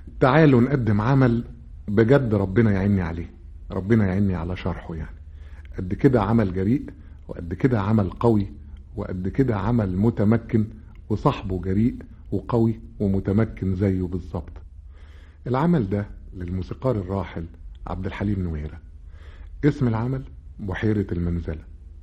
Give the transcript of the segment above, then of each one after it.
تعالوا نقدم عمل بجد ربنا يعيني عليه ربنا يعيني على شرحه يعني قد كده عمل جريء وقد كده عمل قوي وقد كده عمل متمكن وصاحبه جريء وقوي ومتمكن زيه بالظبط العمل ده للموسيقار الراحل عبد الحليم نويرة اسم العمل بحيرة المنزلة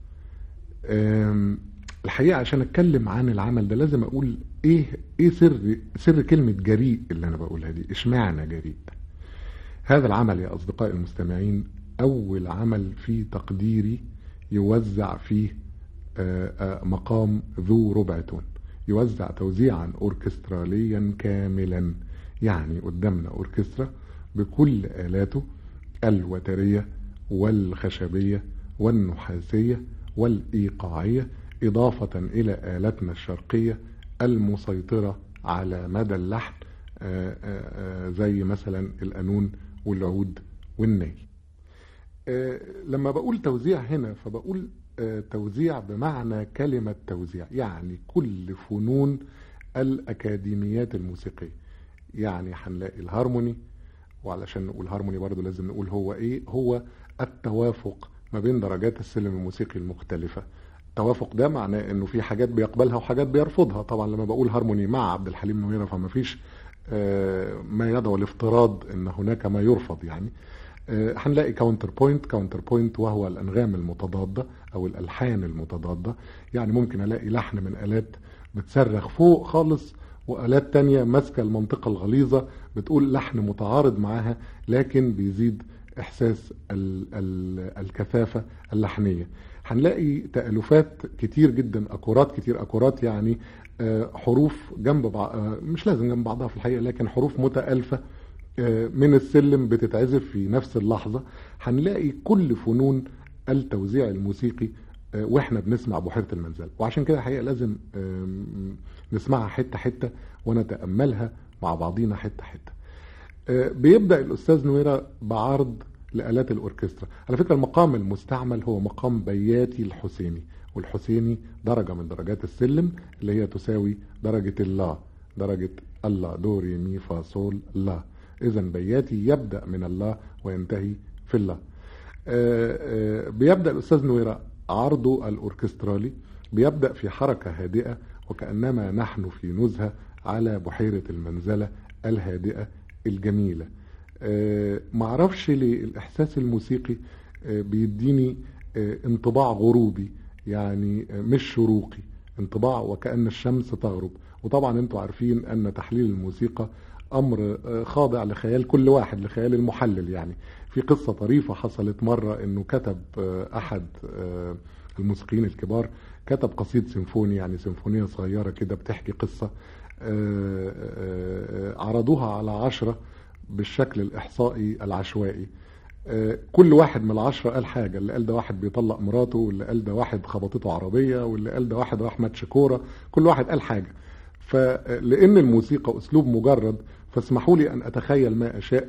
الحقيقة عشان اتكلم عن العمل ده لازم اقول ايه ايه سر سر كلمة جريء اللي انا بقولها دي اشمعنى جريء هذا العمل يا اصدقائي المستمعين اول عمل في تقديري يوزع فيه مقام ذو ربع تون يوزع توزيعا اوركستراليا كاملا يعني قدامنا اوركسترا بكل آلاته الوترية والخشبية والنحاسية والإيقاعية إضافة إلى آلاتنا الشرقية المسيطرة على مدى اللحن آآ آآ زي مثلا القانون والعود والناي لما بقول توزيع هنا فبقول توزيع بمعنى كلمة توزيع يعني كل فنون الأكاديميات الموسيقية يعني هنلاقي الهارموني وعلشان نقول هارموني برضو لازم نقول هو ايه هو التوافق ما بين درجات السلم الموسيقي المختلفة التوافق ده معناه انه في حاجات بيقبلها وحاجات بيرفضها طبعا لما بقول هارموني مع عبد الحليم نويرة فما فيش ما يدعو الافتراض ان هناك ما يرفض يعني هنلاقي كاونتر بوينت كاونتر بوينت وهو الانغام المتضادة او الالحان المتضادة يعني ممكن الاقي لحن من الات بتصرخ فوق خالص وآلات تانية ماسكة المنطقة الغليظة بتقول لحن متعارض معاها لكن بيزيد إحساس ال ال الكثافة اللحنية هنلاقي تألفات كتير جدا أكورات كتير أكورات يعني حروف جنب بعض مش لازم جنب بعضها في الحقيقة لكن حروف متألفة من السلم بتتعزف في نفس اللحظة هنلاقي كل فنون التوزيع الموسيقي واحنا بنسمع بحيرة المنزل وعشان كده الحقيقة لازم نسمعها حتة حتة ونتأملها مع بعضينا حتة حتة بيبدأ الأستاذ نويرة بعرض لآلات الأوركسترا على فكرة المقام المستعمل هو مقام بياتي الحسيني والحسيني درجة من درجات السلم اللي هي تساوي درجة اللا درجة الله دو ري مي فا صول لا إذا بياتي يبدأ من الله وينتهي في الله بيبدأ الأستاذ نويرة عرضه الأوركسترالي بيبدأ في حركة هادئة وكأنما نحن في نزهة على بحيرة المنزلة الهادئة الجميلة أه معرفش ليه الإحساس الموسيقي أه بيديني أه انطباع غروبي يعني مش شروقي انطباع وكأن الشمس تغرب وطبعا انتوا عارفين أن تحليل الموسيقى أمر خاضع لخيال كل واحد لخيال المحلل يعني في قصة طريفة حصلت مرة أنه كتب أحد الموسيقيين الكبار كتب قصيد سيمفوني يعني سيمفونية صغيرة كده بتحكي قصة عرضوها على عشرة بالشكل الإحصائي العشوائي كل واحد من العشرة قال حاجة اللي قال ده واحد بيطلق مراته واللي قال ده واحد خبطته عربية واللي قال ده واحد راح ماتش كورة كل واحد قال حاجة فلأن الموسيقى أسلوب مجرد فاسمحوا لي أن أتخيل ما أشاء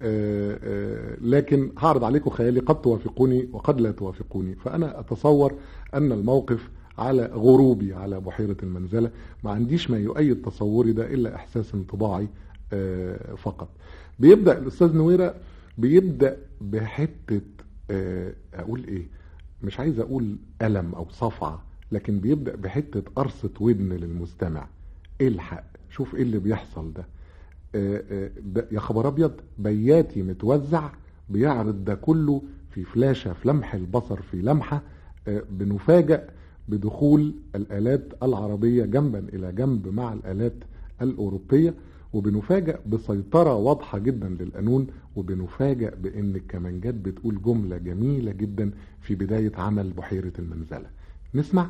لكن هعرض عليكم خيالي قد توافقوني وقد لا توافقوني فأنا أتصور أن الموقف على غروبي على بحيرة المنزلة ما عنديش ما يؤيد تصوري ده إلا إحساس انطباعي فقط بيبدأ الأستاذ نويرة بيبدأ بحتة أقول إيه مش عايز أقول ألم أو صفعة لكن بيبدأ بحتة قرصة ودن للمستمع الحق شوف إيه اللي بيحصل ده يا خبر ابيض بياتي متوزع بيعرض ده كله في فلاشة في لمح البصر في لمحة بنفاجأ بدخول الآلات العربية جنبا إلى جنب مع الآلات الأوروبية وبنفاجأ بسيطرة واضحة جدا للقانون وبنفاجأ بأن الكمانجات بتقول جملة جميلة جدا في بداية عمل بحيرة المنزلة نسمع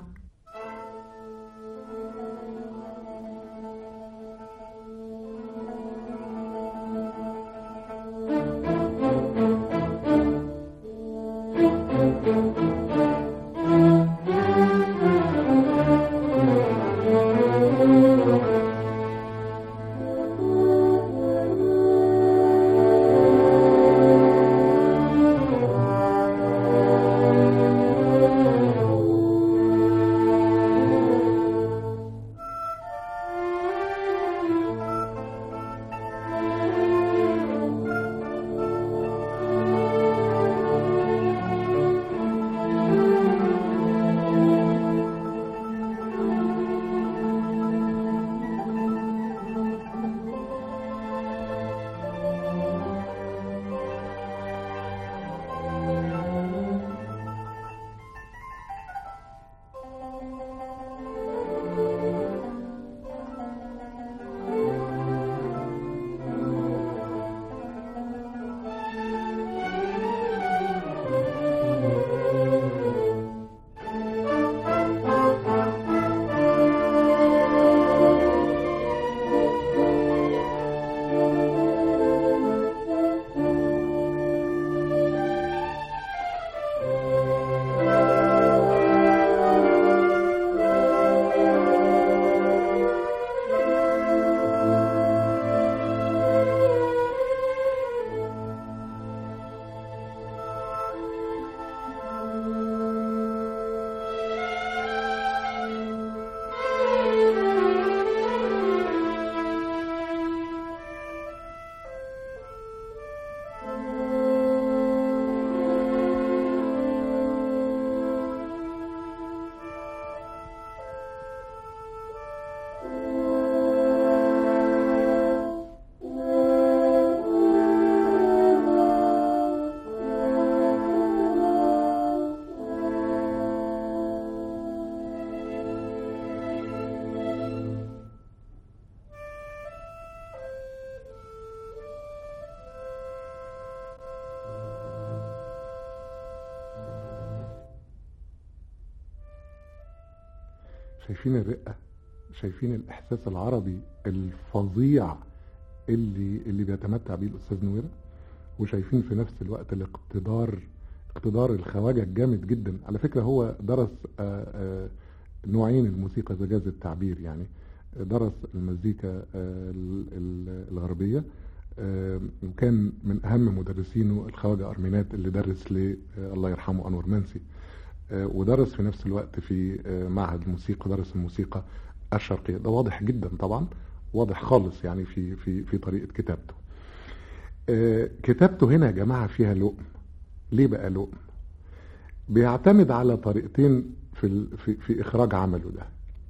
شايفين الرقة شايفين الإحساس العربي الفظيع اللي اللي بيتمتع بيه الأستاذ نويرة وشايفين في نفس الوقت الاقتدار اقتدار الخواجة الجامد جدا على فكرة هو درس آآ آآ نوعين الموسيقى إذا جاز التعبير يعني درس المزيكا الغربية وكان من أهم مدرسينه الخواجة أرمينات اللي درس ل الله يرحمه أنور منسي ودرس في نفس الوقت في معهد الموسيقى درس الموسيقى الشرقية ده واضح جدا طبعا واضح خالص يعني في في في طريقة كتابته كتابته هنا يا جماعة فيها لؤم ليه بقى لؤم بيعتمد على طريقتين في في, في إخراج عمله ده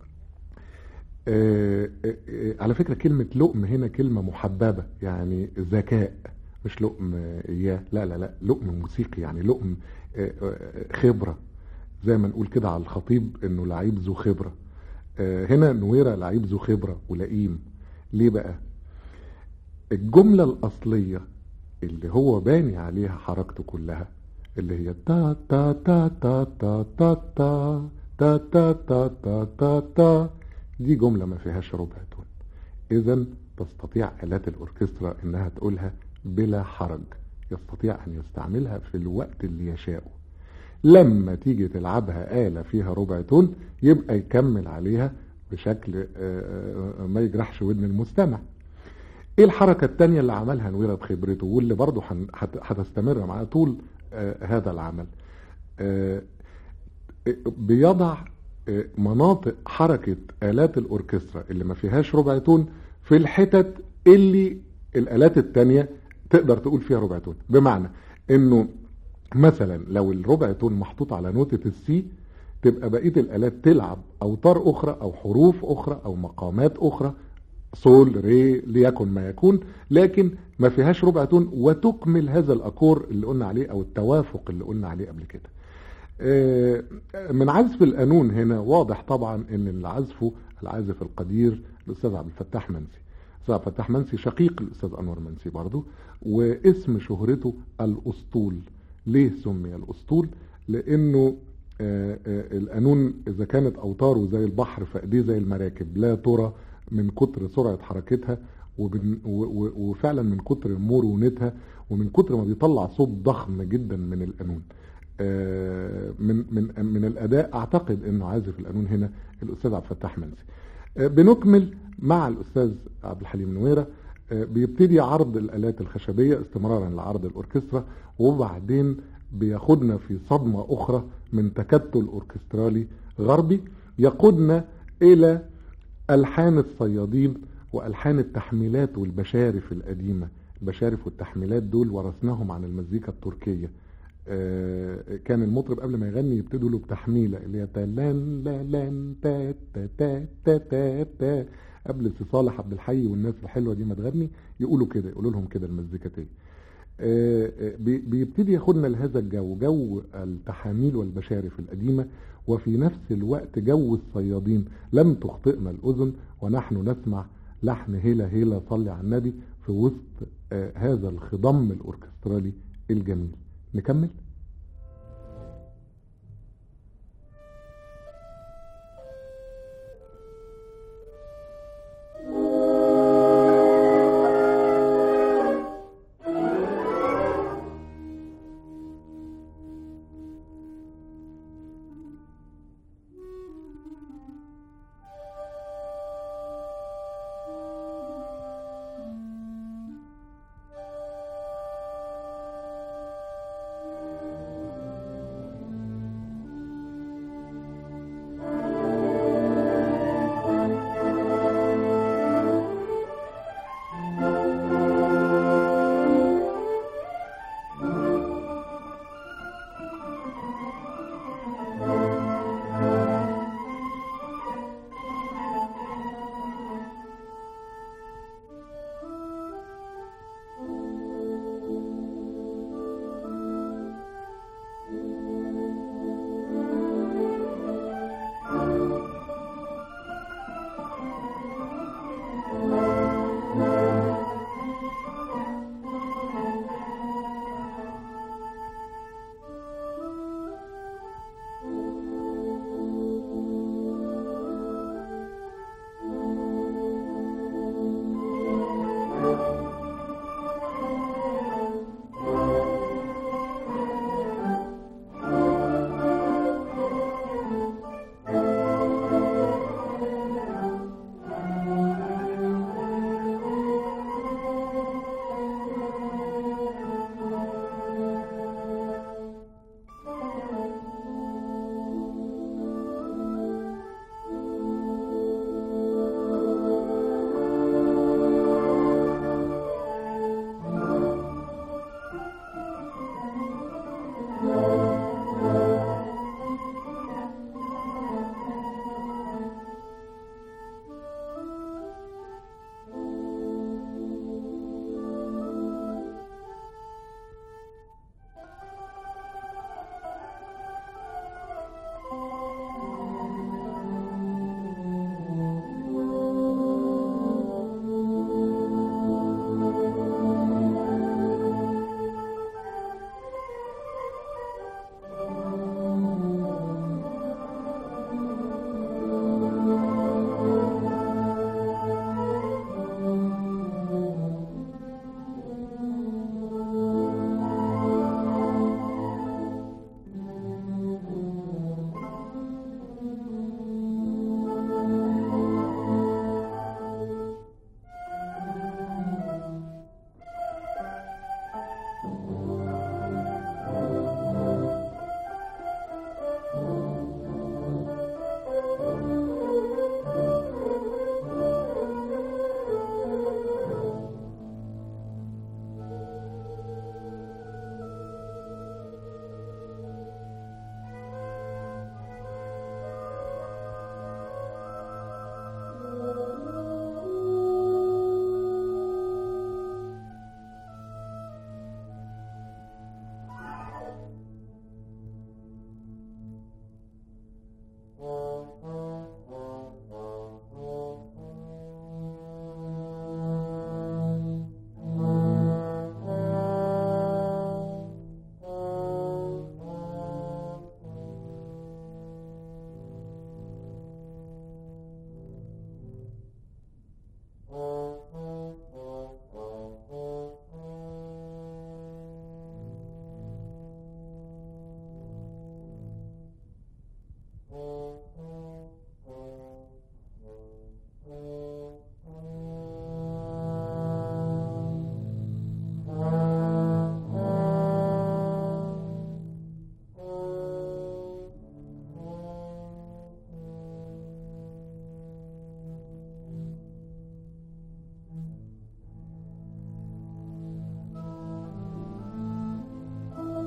على فكرة كلمة لؤم هنا كلمة محببة يعني ذكاء مش لؤم إياه لا لا لا لؤم موسيقي يعني لؤم خبرة زي ما نقول كده على الخطيب انه لعيب ذو خبرة هنا نويرة لعيب ذو خبرة ولئيم ليه بقى الجملة الأصلية اللي هو باني عليها حركته كلها اللي هي تا تا تا تا تا تا تا تا تا تا تا تا تا دي جملة ما فيهاش ربع تون إذا تستطيع آلات الأوركسترا إنها تقولها بلا حرج يستطيع أن يستعملها في الوقت اللي يشاءه لما تيجي تلعبها آلة فيها ربع تون يبقى يكمل عليها بشكل ما يجرحش ودن المستمع ايه الحركة التانية اللي عملها نويرة بخبرته واللي برضه هتستمر معاه طول هذا العمل بيضع مناطق حركة آلات الأوركسترا اللي ما فيهاش ربع تون في الحتت اللي الآلات التانية تقدر تقول فيها ربع تون بمعنى انه مثلا لو الربع تون محطوط على نوتة السي تبقى بقية الآلات تلعب أوتار أخرى أو حروف أخرى أو مقامات أخرى صول ري ليكن ما يكون لكن ما فيهاش ربع تون وتكمل هذا الأكور اللي قلنا عليه أو التوافق اللي قلنا عليه قبل كده من عزف القانون هنا واضح طبعا ان اللي عزفه العازف القدير الاستاذ عبد الفتاح منسي الاستاذ عبد الفتاح منسي شقيق الاستاذ انور منسي برضه واسم شهرته الاسطول ليه سمي الاسطول لانه القانون اذا كانت اوتاره زي البحر فايديه زي المراكب لا ترى من كتر سرعه حركتها وفعلا من كتر مرونتها ومن كتر ما بيطلع صوت ضخم جدا من القانون من من من الاداء اعتقد انه عازف القانون هنا الاستاذ عبد الفتاح منسي بنكمل مع الاستاذ عبد الحليم نويره بيبتدي عرض الالات الخشبيه استمرارا لعرض الاوركسترا وبعدين بياخدنا في صدمه اخرى من تكتل اوركسترالي غربي يقودنا الى الحان الصيادين والحان التحميلات والبشارف القديمه البشارف والتحميلات دول ورثناهم عن المزيكا التركيه كان المطرب قبل ما يغني يبتدوا له بتحميله اللي هي تلان لا لان تا تا تا تا تا تا قبل سي صالح عبد الحي والناس الحلوه دي ما تغني يقولوا كده يقولوا لهم كده المزيكتيه بيبتدي ياخدنا لهذا الجو جو التحاميل والبشارف القديمه وفي نفس الوقت جو الصيادين لم تخطئنا الاذن ونحن نسمع لحن هيلا هيلا صلي على النبي في وسط هذا الخضم الاوركسترالي الجميل نكمل